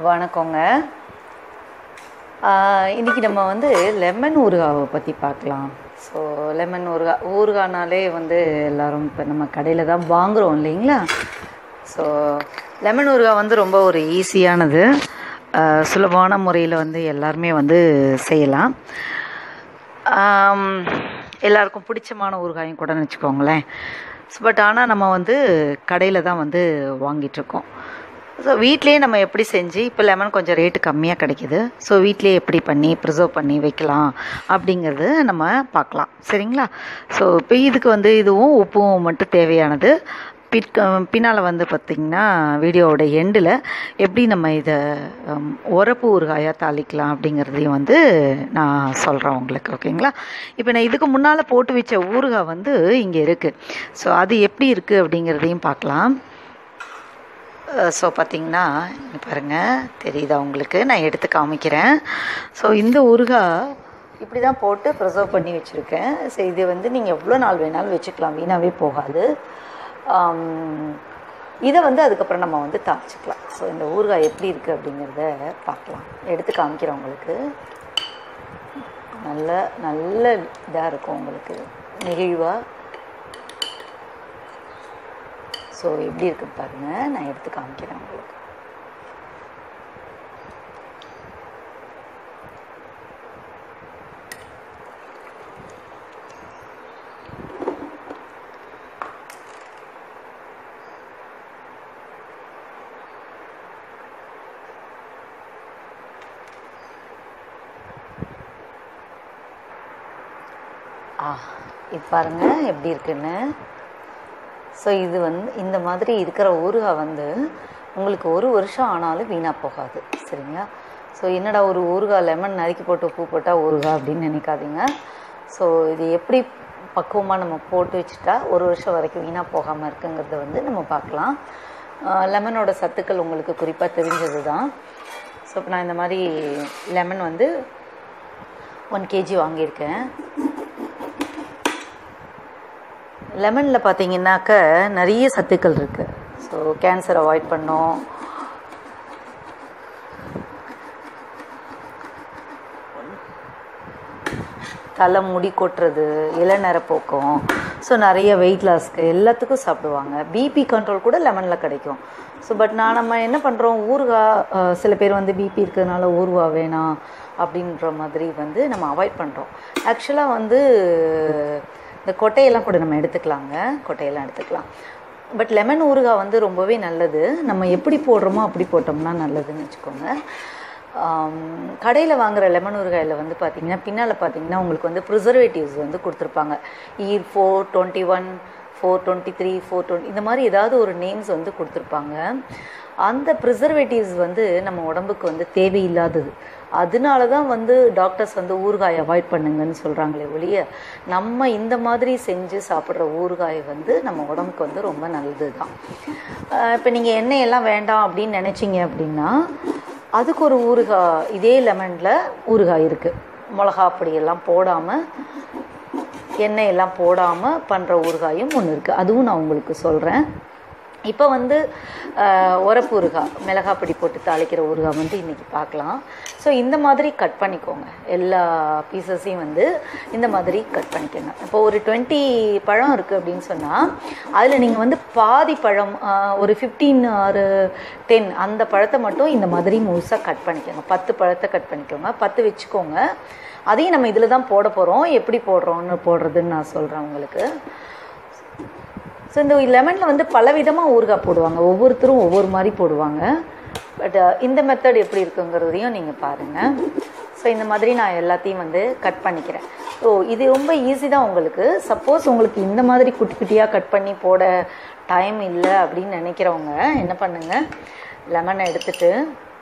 வணக்கங்க ஆஹ் இன்னைக்கு நம்ம வந்து லெமன் ஊறுகாவை பற்றி பார்க்கலாம் ஸோ லெமன் ஊறுகாய் ஊறுகானாலே வந்து எல்லாரும் இப்போ நம்ம கடையில் தான் வாங்குகிறோம் இல்லைங்களா ஸோ லெமன் ஊறுகாய் வந்து ரொம்ப ஒரு ஈஸியானது ஆஹ் சுலபமான முறையில் வந்து எல்லாருமே வந்து செய்யலாம் ஆம், எல்லாருக்கும் பிடிச்சமான ஊறுகாயும் கூட வச்சுக்கோங்களேன் பட் ஆனால் நம்ம வந்து கடையில் தான் வந்து வாங்கிட்டுருக்கோம் ஸோ வீட்லேயே நம்ம எப்படி செஞ்சு இப்போ லெமன் கொஞ்சம் ரேட்டு கம்மியாக கிடைக்கிது ஸோ வீட்லேயே எப்படி பண்ணி ப்ரிசர்வ் பண்ணி வைக்கலாம் அப்படிங்கிறது நம்ம பார்க்கலாம் சரிங்களா ஸோ இப்போ இதுக்கு வந்து இதுவும் உப்பும் மட்டும் தேவையானது பிற் பின்னால் வந்து பார்த்திங்கன்னா வீடியோவோட எண்டில் எப்படி நம்ம இதை ஹம், உரப்பு ஊறுகாயாக தாளிக்கலாம் அப்படிங்கிறதையும் வந்து நான் சொல்கிறேன் உங்களுக்கு ஓகேங்களா இப்போ நான் இதுக்கு முன்னால் போட்டு வச்ச ஊறுகாய் வந்து இங்கே இருக்குது ஸோ அது எப்படி இருக்குது அப்படிங்கிறதையும் பார்க்கலாம் ஸோ பார்த்தீங்கன்னா இங்க பாருங்கள் தெரியுதா உங்களுக்கு நான் எடுத்து காமிக்கிறேன் ஸோ இந்த ஊறுகாய் இப்படி தான் போட்டு ப்ரிசர்வ் பண்ணி வச்சுருக்கேன் ஸோ இது வந்து நீங்கள் எவ்வளோ நாள் வேணாலும் வச்சுக்கலாம் வீணாகவே போகாது ஆம், இதை வந்து அதுக்கப்புறம் நம்ம வந்து தாளிச்சிக்கலாம் ஸோ இந்த ஊறுகாய் எப்படி இருக்குது அப்படிங்கிறத பார்க்கலாம் எடுத்து காமிக்கிறேன் உங்களுக்கு நல்ல நல்ல இதாக இருக்கும் உங்களுக்கு நெகிழ்வாக ஸோ எப்படி இருக்குன்னு பாருங்கள் நான் எடுத்து காமிக்கிறேன் உங்களுக்கு ஆ இது பாருங்க எப்படி இருக்குன்னு ஸோ இது வந்து இந்த மாதிரி இருக்கிற ஊறுகாய் வந்து உங்களுக்கு ஒரு வருஷம் ஆனாலும் வீணாக போகாது சரிங்களா ஸோ என்னடா ஒரு ஊறுகாய் லெமன் நறுக்கி போட்டு உப்பு போட்டால் ஊறுகாய் அப்படின்னு நினைக்காதீங்க ஸோ இது எப்படி பக்குவமாக நம்ம போட்டு வச்சுட்டா ஒரு வருஷம் வரைக்கும் வீணாக போகாமல் இருக்குங்கிறத வந்து நம்ம பார்க்கலாம் லெமனோட சத்துக்கள் உங்களுக்கு குறிப்பாக தெரிஞ்சது தான் ஸோ இப்போ நான் இந்த மாதிரி லெமன் வந்து ஒன் கேஜி வாங்கியிருக்கேன் லெமனில் பார்த்தீங்கன்னாக்க நிறைய சத்துக்கள் இருக்குது ஸோ கேன்சர் அவாய்ட் பண்ணும் தலை முடி கொட்டுறது இளநர போக்கும் ஸோ நிறைய வெயிட் லாஸ்க்கு எல்லாத்துக்கும் சாப்பிடுவாங்க பிபி கண்ட்ரோல் கூட லெமனில் கிடைக்கும் ஸோ பட் நான் நம்ம என்ன பண்ணுறோம் ஊறுகாய் அஹ், சில பேர் வந்து பிபி இருக்கிறதுனால ஊறுகாய் வேணாம் அப்படின்ற மாதிரி வந்து நம்ம அவாய்ட் பண்ணுறோம் ஆக்சுவலாக வந்து இந்த கொட்டையெல்லாம் கூட நம்ம எடுத்துக்கலாங்க கொட்டையெல்லாம் எடுத்துக்கலாம் பட் லெமன் ஊறுகாய் வந்து ரொம்பவே நல்லது நம்ம எப்படி போடுறோமோ அப்படி போட்டோம்னா நல்லதுன்னு வச்சுக்கோங்க கடையில் வாங்குற லெமன் ஊறுகாயில் வந்து பார்த்தீங்கன்னா பின்னால் பார்த்தீங்கன்னா உங்களுக்கு வந்து ப்ரிசர்வேட்டிவ்ஸ் வந்து கொடுத்துருப்பாங்க E four twenty one four twenty three four twenty இந்த மாதிரி ஏதாவது ஒரு நேம்ஸ் வந்து கொடுத்துருப்பாங்க அந்த ப்ரிசர்வேட்டிவ்ஸ் வந்து நம்ம உடம்புக்கு வந்து தேவையில்லாதது அதனால தான் வந்து டாக்டர்ஸ் வந்து ஊறுகாய் அவாய்ட் பண்ணுங்கன்னு சொல்கிறாங்களே ஒழிய நம்ம இந்த மாதிரி செஞ்சு சாப்பிட்ற ஊறுகாய் வந்து நம்ம உடம்புக்கு வந்து ரொம்ப நல்லது தான் இப்போ நீங்கள் எண்ணெயெல்லாம் வேண்டாம் அப்படின்னு நினச்சிங்க அப்படின்னா அதுக்கு ஒரு ஊறுகாய் இதே லெமனில் ஊறுகாய் இருக்குது மிளகா பொடியெல்லாம் போடாமல் எண்ணெய் எல்லாம் போடாமல் பண்ணுற ஊறுகாயும் ஒன்று இருக்குது அதுவும் நான் உங்களுக்கு சொல்கிறேன் இப்போ வந்து ஆஹ், உரப்பு ஊறுகாய் மிளகாய் பொடி போட்டு தாளிக்கிற ஊறுகாய் வந்து இன்றைக்கி பார்க்கலாம் ஸோ இந்த மாதிரி கட் பண்ணிக்கோங்க எல்லா பீசஸையும் வந்து இந்த மாதிரி கட் பண்ணிக்கோங்க இப்போ ஒரு டுவெண்ட்டி பழம் இருக்குது அப்படின்னு சொன்னால் அதில் நீங்கள் வந்து பாதி பழம் ஆஹ், ஒரு ஃபிஃப்டீன் ஒரு டென் அந்த பழத்தை மட்டும் இந்த மாதிரி முழுசாக கட் பண்ணிக்கோங்க பத்து பழத்தை கட் பண்ணிக்கோங்க பத்து வச்சுக்கோங்க அதையும் நம்ம இதில் தான் போட போகிறோம் எப்படி போடுறோன்னு போடுறதுன்னு நான் சொல்கிறேன் உங்களுக்கு ஸோ இந்த லெமனில் வந்து பலவிதமாக ஊறுகாய் போடுவாங்க ஒவ்வொருத்தரும் ஒவ்வொரு மாதிரி போடுவாங்க பட் இந்த மெத்தட் எப்படி இருக்குங்கிறதையும் நீங்கள் பாருங்கள் ஸோ இந்த மாதிரி நான் எல்லாத்தையும் வந்து கட் பண்ணிக்கிறேன் ஸோ இது ரொம்ப ஈஸி தான் உங்களுக்கு சப்போஸ் உங்களுக்கு இந்த மாதிரி குட்டி குட்டியாக கட் பண்ணி போட டைம் இல்லை அப்படின்னு நினைக்கிறவங்க என்ன பண்ணுங்கள் லெமனை எடுத்துட்டு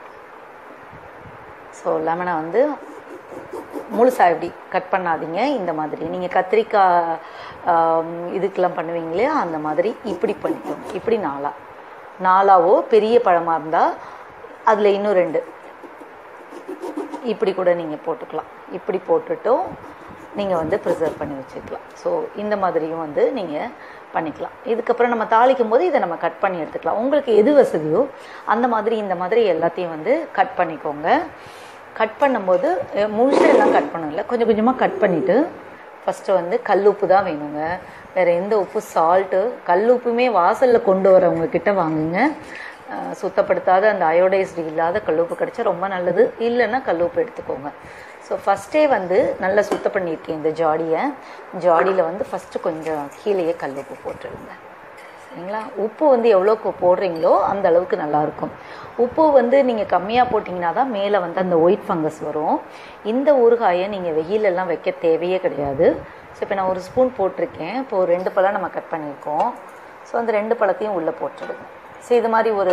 ஸோ லெமனை வந்து முழுசாக இப்படி கட் பண்ணாதீங்க இந்த மாதிரி நீங்கள் கத்திரிக்காய் ஆம், இதுக்கெல்லாம் பண்ணுவீங்க இல்லையா அந்த மாதிரி இப்படி பண்ணிக்கோங்க இப்படி நாலா நாலாவோ பெரிய பழமாக இருந்தால் அதில் இன்னும் ரெண்டு இப்படி கூட நீங்கள் போட்டுக்கலாம் இப்படி போட்டுட்டும் நீங்கள் வந்து ப்ரிசர்வ் பண்ணி வச்சுக்கலாம் ஸோ இந்த மாதிரியும் வந்து நீங்கள் பண்ணிக்கலாம் இதுக்கப்புறம் நம்ம தாளிக்கும் போது இதை நம்ம கட் பண்ணி எடுத்துக்கலாம் உங்களுக்கு எது வசதியோ அந்த மாதிரி இந்த மாதிரி எல்லாத்தையும் வந்து கட் பண்ணிக்கோங்க கட் பண்ணும்போது அஹ், முழுசா எல்லாம் கட் பண்ணல கொஞ்சம் கொஞ்சமாக கட் பண்ணிவிட்டு ஃபஸ்ட்டு வந்து கல் உப்பு தான் வேணுங்க வேறு எந்த உப்பு சால்ட்டு கல் உப்புமே வாசலில் கொண்டு வரவங்க கிட்ட வாங்குங்க அஹ், சுத்தப்படுத்தாத அந்த அயோடைஸ்டு இல்லாத கல் உப்பு கிடைச்சா ரொம்ப நல்லது இல்லைன்னா கல் உப்பு எடுத்துக்கோங்க ஸோ ஃபஸ்ட்டே வந்து நல்லா சுத்தம் பண்ணியிருக்கேன் இந்த ஜாடியை ஜாடியில் வந்து ஃபஸ்ட்டு கொஞ்சம் கீழேயே கல் உப்பு போட்டுருங்க சரிங்களா உப்பு வந்து எவ்வளோக்கு போடுறீங்களோ அந்த அளவுக்கு நல்லாயிருக்கும் உப்பு வந்து நீங்கள் கம்மியாக போட்டிங்கன்னா தான் மேலே வந்து அந்த ஒயிட் ஃபங்கஸ் வரும் இந்த ஊறுகாயை நீங்கள் வெயிலெல்லாம் வைக்க தேவையே கிடையாது ஸோ இப்போ நான் ஒரு ஸ்பூன் போட்டிருக்கேன் இப்போ ஒரு ரெண்டு பழம் நம்ம கட் பண்ணியிருக்கோம் ஸோ அந்த ரெண்டு பழத்தையும் உள்ளே போட்டுடுங்க ஸோ இது மாதிரி ஒரு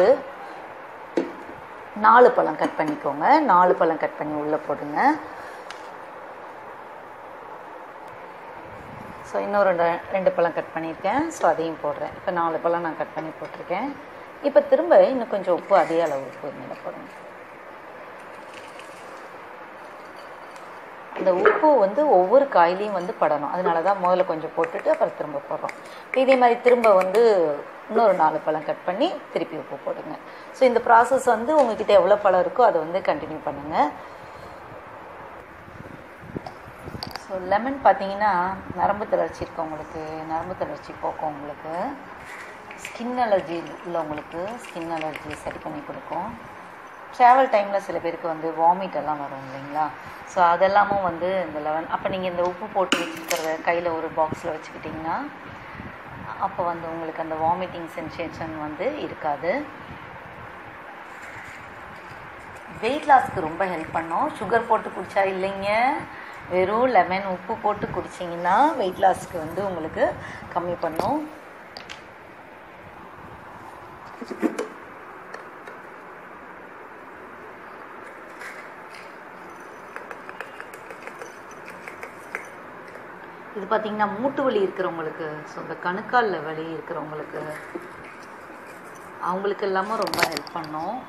நாலு பழம் கட் பண்ணிக்கோங்க நாலு பழம் கட் பண்ணி உள்ளே போடுங்க ஸோ இன்னொரு ரெண்டு ரெண்டு பழம் கட் பண்ணியிருக்கேன் ஸோ அதையும் போடுறேன் இப்போ நாலு பழம் நான் கட் பண்ணி போட்டிருக்கேன் இப்போ திரும்ப இன்னும் கொஞ்சம் உப்பு அதே அளவு உப்பு மேலே போடுங்க அந்த உப்பு வந்து ஒவ்வொரு காயிலையும் வந்து படணும் அதனால தான் முதல்ல கொஞ்சம் போட்டுட்டு அப்புறம் திரும்ப போடுறோம் இப்போ இதே மாதிரி திரும்ப வந்து இன்னொரு நாலு பழம் கட் பண்ணி திருப்பி உப்பு போடுங்க ஸோ இந்த ப்ராசஸ் வந்து உங்ககிட்ட எவ்வளோ பழம் இருக்கோ அதை வந்து கண்டினியூ பண்ணுங்கள் ஸோ லெமன் பார்த்தீங்கன்னா நரம்பு தளர்ச்சி இருக்கவங்களுக்கு நரம்பு தளர்ச்சி போக்கும் உங்களுக்கு ஸ்கின் அலர்ஜி உள்ளவங்களுக்கு ஸ்கின் அலர்ஜி சரி பண்ணி கொடுக்கும் ட்ராவல் டைமில் சில பேருக்கு வந்து வாமிட் எல்லாம் வரும் இல்லைங்களா ஸோ அதெல்லாமும் வந்து இந்த லெவன் அப்போ நீங்கள் இந்த உப்பு போட்டு வச்சுருக்கிறத கையில் ஒரு பாக்ஸில் வச்சுக்கிட்டிங்கன்னா அப்போ வந்து உங்களுக்கு அந்த வாமிட்டிங் சென்சேஷன் வந்து இருக்காது வெயிட் லாஸ்க்கு ரொம்ப ஹெல்ப் பண்ணும் சுகர் போட்டு குடிச்சா இல்லைங்க வெறும் லெமன் உப்பு போட்டு குடிச்சிங்கன்னா வெயிட் லாஸ்க்கு வந்து உங்களுக்கு கம்மி பண்ணும் இது பார்த்தீங்கன்னா மூட்டு வலி இருக்கிறவங்களுக்கு ஸோ இந்த கணுக்காலில் வலி இருக்கிறவங்களுக்கு அவங்களுக்கு எல்லாமே ரொம்ப ஹெல்ப் பண்ணும்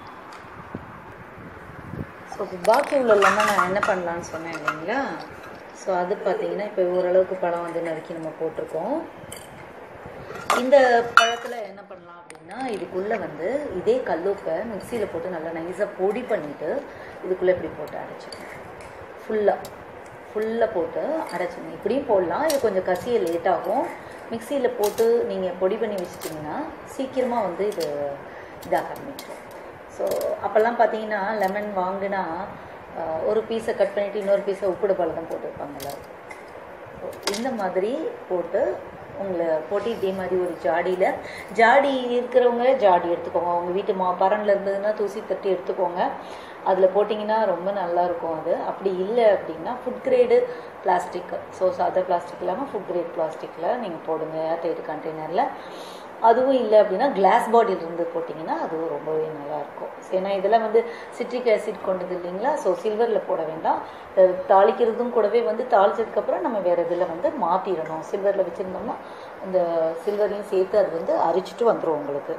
ஸோ பாக்கி உள்ள லெமனை நான் என்ன பண்ணலான்னு சொன்னேன் இல்லைங்களா ஸோ அது பார்த்தீங்கன்னா இப்போ ஓரளவுக்கு பழம் வந்து நறுக்கி நம்ம போட்டிருக்கோம் இந்த பழத்தில் என்ன பண்ணலாம் அப்படின்னா இதுக்குள்ளே வந்து இதே கல்லுப்பை மிக்சியில் போட்டு நல்லா நைஸாக பொடி பண்ணிவிட்டு இதுக்குள்ளே இப்படி போட்டு அரைச்சிக்கணும் ஃபுல்லாக ஃபுல்லாக போட்டு அரைச்சிங்க இப்படியும் போடலாம் இது கொஞ்சம் கசிய லேட் ஆகும் மிக்சியில் போட்டு நீங்கள் பொடி பண்ணி வச்சிட்டிங்கன்னா சீக்கிரமாக வந்து இது இதாக ஆரம்பிச்சிடும் ஸோ அப்போல்லாம் பார்த்தீங்கன்னா லெமன் வாங்கினா ஆஹ், ஒரு பீஸை கட் பண்ணிவிட்டு இன்னொரு பீஸை உப்புடு பழம் போட்டிருப்பாங்கல்ல So, இந்த மாதிரி போட்டு உங்களை போட்டு இதே மாதிரி ஒரு ஜாடியில் ஜாடி இருக்கிறவங்க ஜாடி எடுத்துக்கோங்க உங்கள் வீட்டு மா பரனில் இருந்ததுன்னா தூசி தட்டி எடுத்துக்கோங்க அதில் போட்டிங்கன்னா ரொம்ப நல்லா இருக்கும் அது அப்படி இல்லை அப்படின்னா ஃபுட் கிரேடு பிளாஸ்டிக் ஸோ சாதா பிளாஸ்டிக் இல்லாமல் ஃபுட் கிரேட் பிளாஸ்டிக்கில் நீங்கள் போடுங்க ஏர்டைட் கண்டெய்னரில் அதுவும் இல்லை அப்படின்னா கிளாஸ் பாட்டில் இருந்து போட்டிங்கன்னா அதுவும் ரொம்பவே நல்லாயிருக்கும் ஏன்னா இதெல்லாம் வந்து சிட்ரிக் ஆசிட் கொண்டது இல்லைங்களா ஸோ சில்வரில் போட வேண்டாம் அஹ் தாளிக்கிறதும் கூடவே வந்து தாளிச்சதுக்கப்புறம் நம்ம வேறு இதில் வந்து மாற்றிடணும் சில்வரில் வச்சுருந்தோம்னா அந்த சில்வரையும் சேர்த்து அது வந்து அரிச்சிட்டு வந்துடும் உங்களுக்கு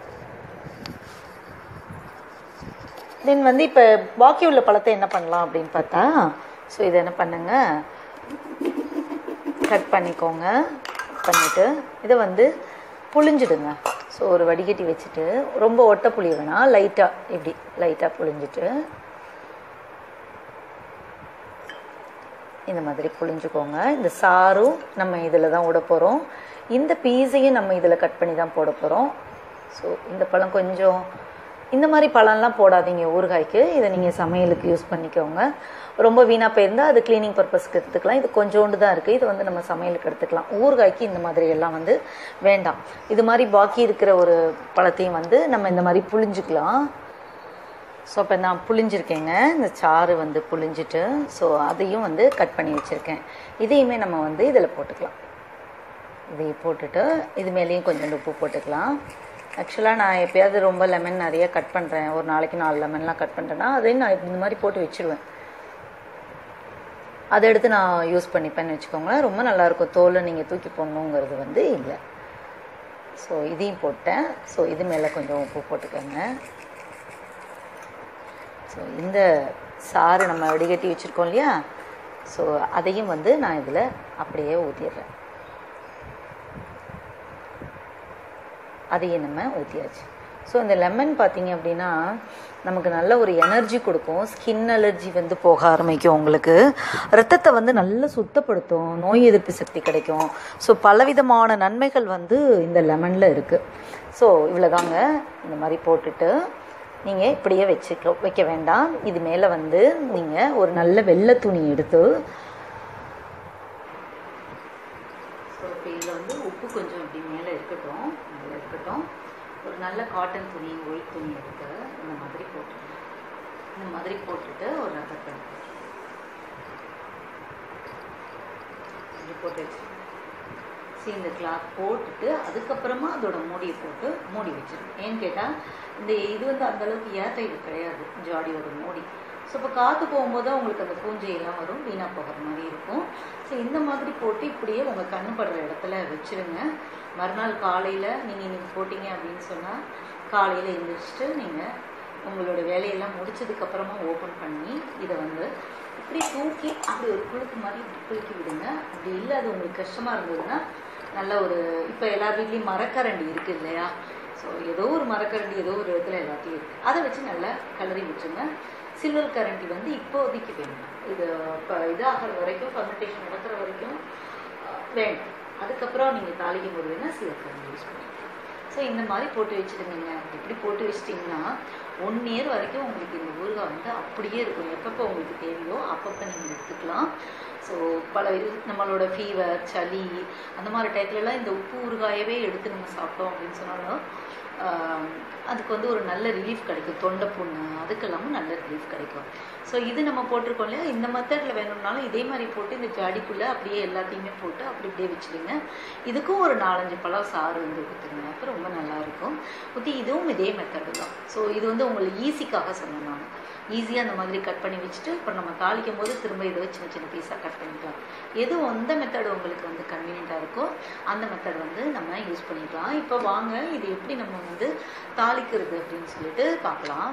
தென் வந்து இப்போ பாக்கி உள்ள பழத்தை என்ன பண்ணலாம் அப்படின்னு பார்த்தா ஸோ இதை என்ன பண்ணுங்க கட் பண்ணிக்கோங்க பண்ணிவிட்டு இதை வந்து புழிஞ்சிடுங்க ஸோ ஒரு வடிகட்டி வச்சுட்டு ரொம்ப ஒட்ட புளிய வேணாம் லைட்டாக இப்படி லைட்டாக புழிஞ்சிட்டு இந்த மாதிரி புழிஞ்சுக்கோங்க இந்த சாரும் நம்ம இதில் தான் விட போகிறோம் இந்த பீஸையும் நம்ம இதில் கட் பண்ணி தான் போட போகிறோம் ஸோ இந்த பழம் கொஞ்சம் இந்த மாதிரி பழம்லாம் போடாதீங்க ஊறுகாய்க்கு இதை நீங்கள் சமையலுக்கு யூஸ் பண்ணிக்கோங்க ரொம்ப வீணாக போயிருந்தால் அது க்ளீனிங் பர்பஸ்க்கு எடுத்துக்கலாம் இது கொஞ்சோண்டு தான் இருக்குது இது வந்து நம்ம சமையலுக்கு எடுத்துக்கலாம் ஊறுகாய்க்கு இந்த மாதிரி எல்லாம் வந்து வேண்டாம் இது மாதிரி பாக்கி இருக்கிற ஒரு பழத்தையும் வந்து நம்ம இந்த மாதிரி புழிஞ்சுக்கலாம் ஸோ இப்போ நான் புழிஞ்சிருக்கேங்க இந்த சாறு வந்து புழிஞ்சிட்டு ஸோ அதையும் வந்து கட் பண்ணி வச்சுருக்கேன் இதையுமே நம்ம வந்து இதில் போட்டுக்கலாம் இதை போட்டுட்டு இது மேலேயும் கொஞ்சம் உப்பு போட்டுக்கலாம் ஆக்சுவலாக நான் எப்பயாவது ரொம்ப லெமன் நிறைய கட் பண்ணுறேன் ஒரு நாளைக்கு நாலு லெமன்லாம் கட் பண்ணுறேன்னா அதையும் நான் இந்த மாதிரி போட்டு வச்சுருவேன் அதை எடுத்து நான் யூஸ் பண்ணிப்பேன்னு வச்சுக்கோங்களேன் ரொம்ப நல்லாயிருக்கும் தோலை நீங்கள் தூக்கி போடணுங்கிறது வந்து இல்லை ஸோ இதையும் போட்டேன் ஸோ இது மேலே கொஞ்சம் உப்பு போட்டுக்கோங்க ஸோ இந்த சாறு நம்ம வடிகட்டி வச்சுருக்கோம் இல்லையா ஸோ அதையும் வந்து நான் இதில் அப்படியே ஊற்றிடுறேன் அதையும் நம்ம ஊற்றியாச்சு ஸோ இந்த லெமன் பார்த்தீங்க அப்படின்னா நமக்கு நல்ல ஒரு எனர்ஜி கொடுக்கும் ஸ்கின் அலர்ஜி வந்து போக ஆரம்பிக்கும் உங்களுக்கு ரத்தத்தை வந்து நல்லா சுத்தப்படுத்தும் நோய் எதிர்ப்பு சக்தி கிடைக்கும் ஸோ பலவிதமான நன்மைகள் வந்து இந்த லெமனில் இருக்குது ஸோ இவ்வளோதாங்க இந்த மாதிரி போட்டுட்டு நீங்கள் இப்படியே வச்சுக்க வைக்க வேண்டாம் இது மேலே வந்து நீங்கள் ஒரு நல்ல வெள்ளை துணி எடுத்து ஸோ இப்போ இதில் வந்து உப்பு கொஞ்சம் இப்படி மேலே இருக்கட்டும் மேலே இருக்கட்டும் ஒரு நல்ல காட்டன் துணி ஒயிட் துணி எடுத்து இந்த மாதிரி போட்டுருங்க இந்த மாதிரி போட்டுட்டு ஒரு ரப்பர் பேண்ட் இப்படி போட்டு வச்சு சரி இந்த கிளாத் போட்டுட்டு அதுக்கப்புறமா அதோட மூடியை போட்டு மூடி வச்சிருங்க ஏன்னு கேட்டால் இந்த இது வந்து அந்த அளவுக்கு ஏத்தைடு கிடையாது ஜாடியோட மூடி ஸோ இப்போ காற்று போகும்போது உங்களுக்கு அந்த பூஞ்சையெல்லாம் வரும் வீணாக போகிற மாதிரி இருக்கும் ஸோ இந்த மாதிரி போட்டு இப்படியே உங்கள் கண்ணு படுற இடத்துல வச்சுருங்க மறுநாள் காலையில் நீங்கள் இன்னைக்கு போட்டிங்க அப்படின்னு சொன்னால் காலையில் எழுந்திரிச்சிட்டு நீங்கள் உங்களோட வேலையெல்லாம் முடிச்சதுக்கப்புறமா ஓப்பன் பண்ணி இதை வந்து இப்படி தூக்கி அப்படி ஒரு குழுக்கு மாதிரி இப்படி குலுக்கி விடுங்க அப்படி இல்லை அது உங்களுக்கு கஷ்டமாக இருந்ததுன்னா நல்ல ஒரு இப்போ எல்லா வீட்லேயும் மரக்கரண்டி இருக்குது இல்லையா ஸோ ஏதோ ஒரு மரக்கரண்டி ஏதோ ஒரு இடத்துல எல்லாத்தையும் இருக்குது அதை வச்சு நல்லா கலரி விட்டுருங்க சில்வர் கரண்டி வந்து இப்போதைக்கு வேணும் இது இப்போ இதாகிற வரைக்கும் ஃபர்மெண்டேஷன் நடக்கிற வரைக்கும் அஹ், வேண்டாம் அதுக்கப்புறம் நீங்கள் தாளிக்கும் போது வேணால் சில்வர் கரண்டி யூஸ் பண்ணிக்கலாம் ஸோ இந்த மாதிரி போட்டு வச்சுடுங்க இப்படி போட்டு வச்சிட்டிங்கன்னா ஒன் இயர் வரைக்கும் உங்களுக்கு இந்த ஊறுகாய் வந்து அப்படியே இருக்கும் எப்பப்போ உங்களுக்கு தேவையோ அப்பப்போ நீங்கள் எடுத்துக்கலாம் ஸோ பல இது நம்மளோட ஃபீவர் சளி அந்த மாதிரி டயத்துலலாம் இந்த உப்பு ஊறுகாயவே எடுத்து நம்ம சாப்பிட்டோம் அப்படின்னு சொன்னாலும் ஆஹ், அதுக்கு வந்து ஒரு நல்ல ரிலீஃப் கிடைக்கும் தொண்டை புண்ணு அதுக்கெல்லாமும் நல்ல ரிலீஃப் கிடைக்கும் ஸோ இது நம்ம போட்டிருக்கோம் இல்லையா இந்த மெத்தடில் வேணும்னாலும் இதே மாதிரி போட்டு இந்த ஜாடிக்குள்ளே அப்படியே எல்லாத்தையுமே போட்டு அப்படி இப்படியே வச்சுடுங்க இதுக்கும் ஒரு நாலஞ்சு பழம் சாறு வந்து ஊற்றுங்க அப்போ ரொம்ப நல்லா இருக்கும் ஊற்றி இதுவும் இதே மெத்தடு தான் ஸோ இது வந்து உங்களுக்கு ஈஸிக்காக சொன்னேன் நான் ஈஸியாக அந்த மாதிரி கட் பண்ணி வச்சுட்டு இப்போ நம்ம தாளிக்கும் போது திரும்ப இதை சின்ன சின்ன பீஸாக கட் பண்ணிக்கலாம் எது எந்த மெத்தடு உங்களுக்கு வந்து கன்வீனியண்ட்டாக இருக்கோ அந்த மெத்தட் வந்து நம்ம யூஸ் பண்ணிக்கலாம் இப்போ வாங்க இது எப்படி நம்ம வந்து தாளிக்கிறது அப்படின்னு சொல்லிட்டு பார்க்கலாம்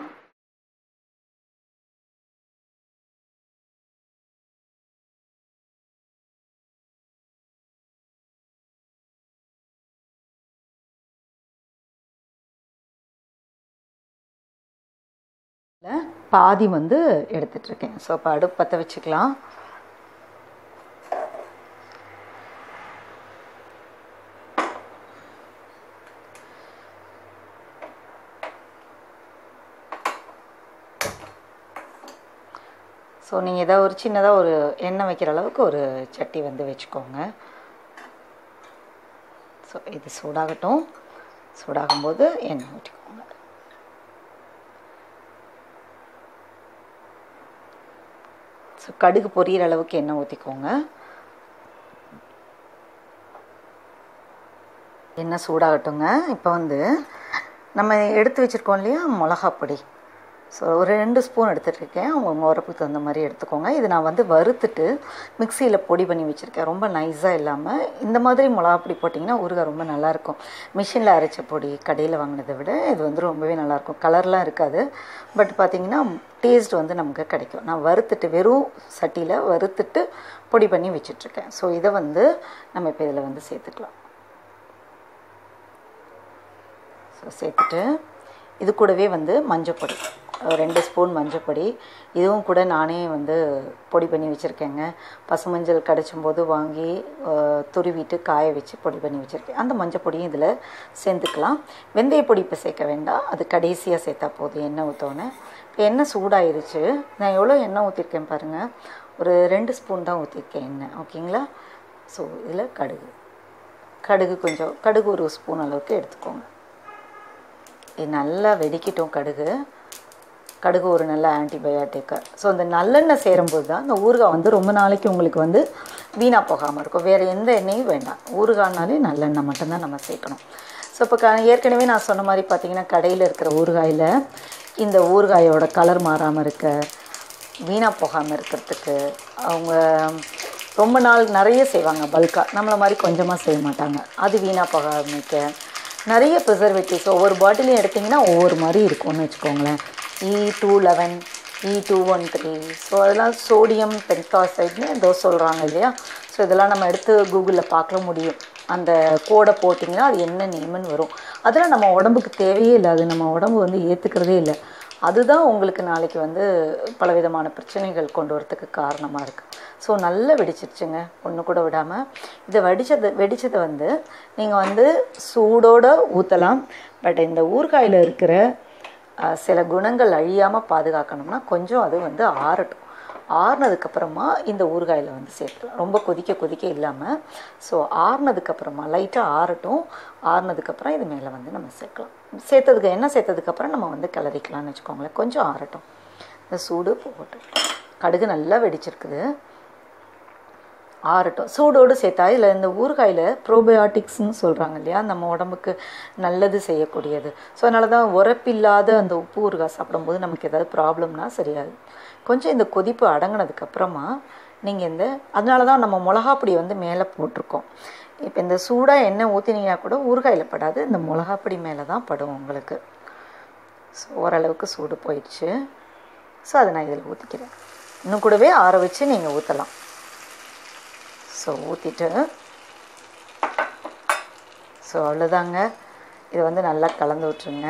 பாதி வந்து எடுத்துட்ருக்கேன் ஸோ இப்போ அடுப்பு பற்ற வச்சுக்கலாம் ஸோ நீங்கள் ஏதாவது ஒரு சின்னதாக ஒரு எண்ணெய் வைக்கிற அளவுக்கு ஒரு சட்டி வந்து வச்சுக்கோங்க ஸோ இது சூடாகட்டும் சூடாகும்போது எண்ணெய் ஊற்றிக்கோங்க ஸோ கடுகு பொரியிற அளவுக்கு எண்ணெய் ஊற்றிக்கோங்க எண்ணெய் சூடாகட்டுங்க இப்போ வந்து நம்ம எடுத்து வச்சுருக்கோம் இல்லையா மிளகாப்பொடி ஸோ ஒரு ரெண்டு ஸ்பூன் எடுத்துகிட்ருக்கேன் அவங்க உரப்புக்கு தகுந்த மாதிரி எடுத்துக்கோங்க இது நான் வந்து வறுத்துட்டு மிக்சியில் பொடி பண்ணி வச்சுருக்கேன் ரொம்ப நைஸாக இல்லாமல் இந்த மாதிரி மிளகாப்பொடி போட்டிங்கன்னா ஊறுகாய் ரொம்ப நல்லாயிருக்கும் மிஷினில் அரைச்ச பொடி கடையில் வாங்கினதை விட இது வந்து ரொம்பவே நல்லாயிருக்கும் கலர்லாம் இருக்காது பட் பார்த்திங்கன்னா டேஸ்ட் வந்து நமக்கு கிடைக்கும் நான் வறுத்துட்டு வெறும் சட்டியில் வறுத்துட்டு பொடி பண்ணி வச்சிட்ருக்கேன் ஸோ இதை வந்து நம்ம இப்போ இதில் வந்து சேர்த்துக்கலாம் ஸோ சேர்த்துட்டு இது கூடவே வந்து மஞ்சப்பொடி ஒரு ரெண்டு ஸ்பூன் மஞ்சப்பொடி இதுவும் கூட நானே வந்து பொடி பண்ணி வச்சுருக்கேங்க பசுமஞ்சள் கிடைச்சும் போது வாங்கி அஹ், துருவிட்டு காய வச்சு பொடி பண்ணி வச்சுருக்கேன் அந்த மஞ்சப்பொடியும் இதில் சேர்த்துக்கலாம் வெந்தய பொடி இப்போ சேர்க்க வேண்டாம் அது கடைசியாக சேர்த்தா போதும் எண்ணெய் ஊற்றோன்னே இப்போ எண்ணெய் சூடாயிருச்சு நான் எவ்வளோ எண்ணெய் ஊற்றிருக்கேன் பாருங்கள் ஒரு ரெண்டு ஸ்பூன் தான் ஊற்றிருக்கேன் எண்ணெய் ஓகேங்களா ஸோ இதில் கடுகு கடுகு கொஞ்சம் கடுகு ஒரு ஸ்பூன் அளவுக்கு எடுத்துக்கோங்க இது நல்லா வெடிக்கட்டும் கடுகு கடுகு ஒரு நல்ல ஆன்டிபயோட்டிக்கு ஸோ இந்த நல்லெண்ணெய் சேரும்போது தான் இந்த ஊறுகாய் வந்து ரொம்ப நாளைக்கு உங்களுக்கு வந்து வீணாக போகாமல் இருக்கும் வேறு எந்த எண்ணெயும் வேண்டாம் ஊறுகாய்னாலே நல்லெண்ணெய் மட்டும்தான் நம்ம சேர்க்கணும் ஸோ இப்போ க ஏற்கனவே நான் சொன்ன மாதிரி பார்த்தீங்கன்னா கடையில் இருக்கிற ஊறுகாயில் இந்த ஊறுகாயோட கலர் மாறாமல் இருக்க வீணாக போகாமல் இருக்கிறதுக்கு அவங்க ரொம்ப நாள் நிறைய செய்வாங்க பல்காக நம்மளை மாதிரி கொஞ்சமாக செய்ய மாட்டாங்க அது வீணாக போகாமிக்க நிறைய ப்ரிசர்வேட்டிவ்ஸ் ஒவ்வொரு பாட்டிலையும் எடுத்திங்கன்னா ஒவ்வொரு மாதிரி இருக்கும்னு வச்சுக்கோங்களேன் E two eleven E two one three so அதெல்லாம் சோடியம் பென்டாசைட்னு ஏதோ சொல்கிறாங்க இல்லையா ஸோ இதெல்லாம் நம்ம எடுத்து கூகுளில் பார்க்க முடியும் அந்த கோடை போட்டிங்கன்னா அது என்ன நேம்னு வரும் அதெல்லாம் நம்ம உடம்புக்கு தேவையே இல்லை அது நம்ம உடம்பு வந்து ஏற்றுக்கிறதே இல்லை அதுதான் உங்களுக்கு நாளைக்கு வந்து பலவிதமான பிரச்சனைகள் கொண்டு வரத்துக்கு காரணமாக இருக்குது ஸோ நல்லா வெடிச்சிருச்சுங்க ஒன்று கூட விடாமல் இதை வெடிச்சது வெடிச்சதை வந்து நீங்கள் வந்து சூடோடு ஊற்றலாம் பட் இந்த ஊறுகாயில் இருக்கிற அஹ், சில குணங்கள் அழியாமல் பாதுகாக்கணும்னா கொஞ்சம் அது வந்து ஆறட்டும் ஆறுனதுக்கப்புறமா இந்த ஊறுகாயில் வந்து சேர்த்துக்கலாம் ரொம்ப கொதிக்க கொதிக்க இல்லாமல் ஸோ ஆறுனதுக்கப்புறமா லைட்டாக ஆறட்டும் ஆறுனதுக்கப்புறம் இது மேலே வந்து நம்ம சேர்க்கலாம் சேர்த்ததுக்கு என்ன சேர்த்ததுக்கப்புறம் நம்ம வந்து கிளறிக்கலாம்னு வச்சுக்கோங்களேன் கொஞ்சம் ஆறட்டும் இந்த சூடு போகட்டும் கடுகு நல்லா வெடிச்சிருக்குது ஆறட்டும் சூடோடு சேர்த்தா இதில் இந்த ஊறுகாயில் ப்ரோபயோட்டிக்ஸ்னு சொல்கிறாங்க இல்லையா நம்ம உடம்புக்கு நல்லது செய்யக்கூடியது ஸோ அதனால தான் உரப்பில்லாத அந்த உப்பு ஊறுகாய் சாப்பிடும்போது நமக்கு ஏதாவது ப்ராப்ளம்னா சரியாது கொஞ்சம் இந்த கொதிப்பு அடங்கினதுக்கப்புறமா நீங்கள் இந்த அதனால தான் நம்ம மிளகாப்பொடி வந்து மேலே போட்டிருக்கோம் இப்போ இந்த சூடாக எண்ணெய் ஊற்றினீங்கன்னா கூட ஊறுகாயில் படாது இந்த மிளகாப்பொடி மேலே தான் படும் உங்களுக்கு ஸோ ஓரளவுக்கு சூடு போயிடுச்சு ஸோ அதை நான் இதில் ஊற்றிக்கிறேன் இன்னும் கூடவே ஆற வச்சு நீங்கள் ஊற்றலாம் ஸோ ஊற்றிட்டு ஸோ அவ்வளோதாங்க இதை வந்து நல்லா கலந்து விட்ருங்க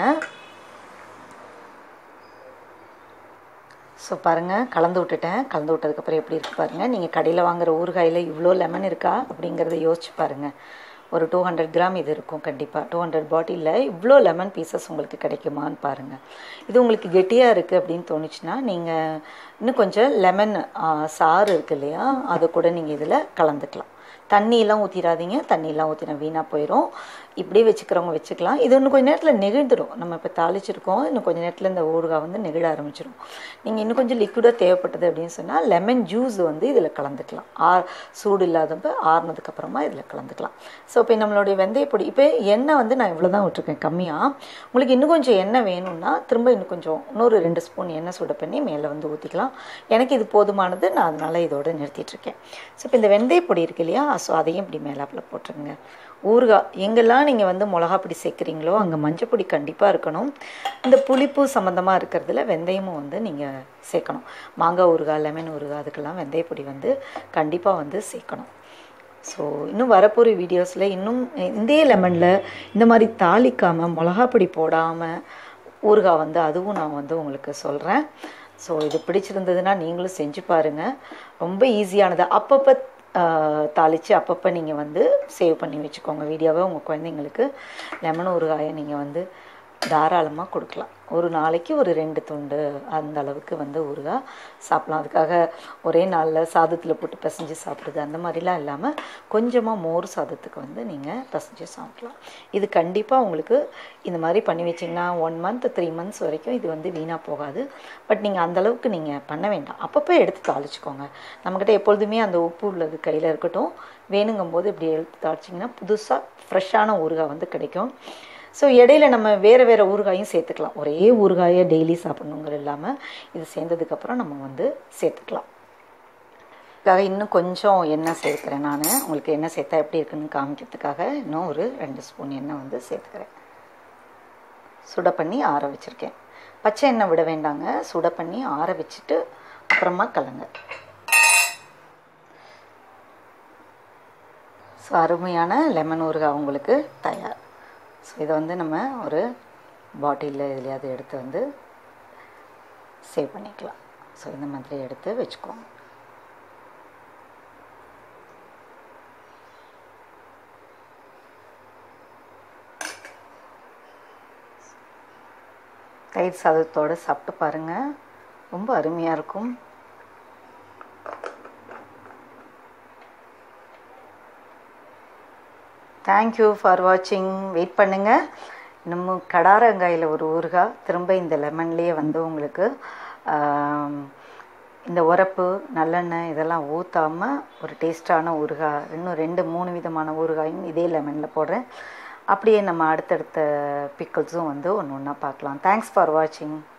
ஸோ பாருங்கள் கலந்து விட்டுட்டேன் கலந்து விட்டதுக்கப்புறம் எப்படி இருக்குது பாருங்கள் நீங்கள் கடையில் வாங்குற ஊறுகாயில் இவ்வளோ லெமன் இருக்கா அப்படிங்கிறத யோசிச்சு பாருங்கள் ஒரு டூ ஹண்ட்ரட் கிராம் இது இருக்கும் கண்டிப்பாக டூ ஹண்ட்ரட் பாட்டிலில் இவ்வளோ லெமன் பீசஸ் உங்களுக்கு கிடைக்குமான்னு பாருங்கள் இது உங்களுக்கு கெட்டியாக இருக்குது அப்படின்னு தோணுச்சுன்னா நீங்கள் இன்னும் கொஞ்சம் லெமன் சாறு இருக்கு இல்லையா அதை கூட நீங்கள் இதில் கலந்துக்கலாம் தண்ணியெல்லாம் ஊற்றிடாதீங்க தண்ணியெல்லாம் ஊற்றினா வீணாக போயிடும் இப்படியே வச்சுக்கிறவங்க வச்சுக்கலாம் இது இன்னும் கொஞ்சம் நேரத்தில் நெகிழ்ந்துடும் நம்ம இப்போ தாளிச்சிருக்கோம் இன்னும் கொஞ்சம் நேரத்தில் இந்த ஊறுகாய் வந்து நெகிழ ஆரம்பிச்சிடும் நீங்கள் இன்னும் கொஞ்சம் லிக்விடாக தேவைப்பட்டது அப்படின்னு சொன்னால் லெமன் ஜூஸ் வந்து இதில் கலந்துக்கலாம் ஆ சூடு இல்லாதப்ப ஆறுனதுக்கப்புறமா இதில் கலந்துக்கலாம் ஸோ இப்போ நம்மளுடைய வெந்தயப்பொடி இப்போ எண்ணெய் வந்து நான் இவ்வளோ தான் விட்டுருக்கேன் கம்மியாக உங்களுக்கு இன்னும் கொஞ்சம் எண்ணெய் வேணும்னா திரும்ப இன்னும் கொஞ்சம் இன்னொரு ரெண்டு ஸ்பூன் எண்ணெய் சுட பண்ணி மேலே வந்து ஊற்றிக்கலாம் எனக்கு இது போதுமானது நான் அதனால் இதோடு நிறுத்திட்டுருக்கேன் ஸோ இப்போ இந்த வெந்தயப்பொடி இருக்கு இல்லையா ஸோ அதையும் இப்படி மேலாப்பில் போட்டுருங்க ஊறுகாய் எங்கெல்லாம் நீங்கள் வந்து மிளகா பொடி சேர்க்குறீங்களோ அங்கே மஞ்சப்பொடி கண்டிப்பாக இருக்கணும் இந்த புளிப்பு சம்மந்தமாக இருக்கிறதுல வெந்தயமும் வந்து நீங்கள் சேர்க்கணும் மாங்காய் ஊறுகாய் லெமன் ஊறுகாய் அதுக்கெல்லாம் வெந்தயப்பொடி வந்து கண்டிப்பாக வந்து சேர்க்கணும் ஸோ இன்னும் வரப்போகிற வீடியோஸில் இன்னும் இந்தே லெமனில் இந்த மாதிரி தாளிக்காமல் மிளகாப்பொடி போடாமல் ஊறுகாய் வந்து அதுவும் நான் வந்து உங்களுக்கு சொல்கிறேன் ஸோ இது பிடிச்சிருந்ததுன்னா நீங்களும் செஞ்சு பாருங்கள் ரொம்ப ஈஸியானது அப்பப்போ தாளித்து அப்பப்போ நீங்கள் வந்து சேவ் பண்ணி வச்சுக்கோங்க வீடியோவை உங்கள் குழந்தைங்களுக்கு லெமன் ஊறுகாயை நீங்கள் வந்து தாராளமாக கொடுக்கலாம் ஒரு நாளைக்கு ஒரு ரெண்டு துண்டு அந்த அளவுக்கு வந்து ஊறுகாய் சாப்பிடலாம் அதுக்காக ஒரே நாளில் சாதத்தில் போட்டு பிசைஞ்சு சாப்பிடுது அந்த மாதிரிலாம் இல்லாமல் கொஞ்சமாக மோர் சாதத்துக்கு வந்து நீங்கள் பிசைஞ்சு சாப்பிடலாம் இது கண்டிப்பாக உங்களுக்கு இந்த மாதிரி பண்ணி வச்சிங்கன்னா ஒன் மந்த் த்ரீ மந்த்ஸ் வரைக்கும் இது வந்து வீணாக போகாது பட் நீங்கள் அந்தளவுக்கு நீங்கள் பண்ண வேண்டாம் அப்பப்போ எடுத்து தாளிச்சுக்கோங்க நம்மக்கிட்ட எப்பொழுதுமே அந்த உப்பு உள்ளது கையில் இருக்கட்டும் வேணுங்கும் போது இப்படி எடுத்து தாளிச்சிங்கன்னா புதுசாக ஃப்ரெஷ்ஷான ஊறுகாய் வந்து கிடைக்கும் ஸோ இடையில நம்ம வேறு வேறு ஊறுகாயும் சேர்த்துக்கலாம் ஒரே ஊறுகாயை டெய்லி சாப்பிட்ணுங்கிற இல்லாமல் இது சேர்ந்ததுக்கப்புறம் நம்ம வந்து சேர்த்துக்கலாம் அதுக்காக இன்னும் கொஞ்சம் எண்ணெய் சேர்க்குறேன் நான் உங்களுக்கு எண்ணெய் சேர்த்தா எப்படி இருக்குன்னு காமிக்கிறதுக்காக இன்னும் ஒரு ரெண்டு ஸ்பூன் எண்ணெய் வந்து சேர்த்துக்கிறேன் சுட பண்ணி ஆற வச்சுருக்கேன் பச்சை எண்ணெய் விட வேண்டாங்க சுட பண்ணி ஆற வச்சுட்டு அப்புறமா கலங்க ஸோ அருமையான லெமன் ஊறுகாய் உங்களுக்கு தயார் ஸோ இதை வந்து நம்ம ஒரு பாட்டிலில் எதுலையாவது எடுத்து வந்து சேவ் பண்ணிக்கலாம் ஸோ இந்த மாதிரி எடுத்து வச்சுக்கோங்க தயிர் சாதத்தோடு சாப்பிட்டு பாருங்கள் ரொம்ப அருமையாக இருக்கும் தேங்க்யூ ஃபார் வாட்சிங் வெயிட் பண்ணுங்கள் நம்ம கடாரங்காயில் ஒரு ஊறுகாய் திரும்ப இந்த லெமன்லேயே வந்து உங்களுக்கு இந்த உரப்பு நல்லெண்ணெய் இதெல்லாம் ஊற்றாமல் ஒரு டேஸ்ட்டான ஊறுகாய் இன்னும் ரெண்டு மூணு விதமான ஊறுகாயும் இதே லெமனில் போடுறேன் அப்படியே நம்ம அடுத்தடுத்த பிக்கிள்ஸும் வந்து ஒன்று ஒன்றா பார்க்கலாம் தேங்க்ஸ் ஃபார் வாட்சிங்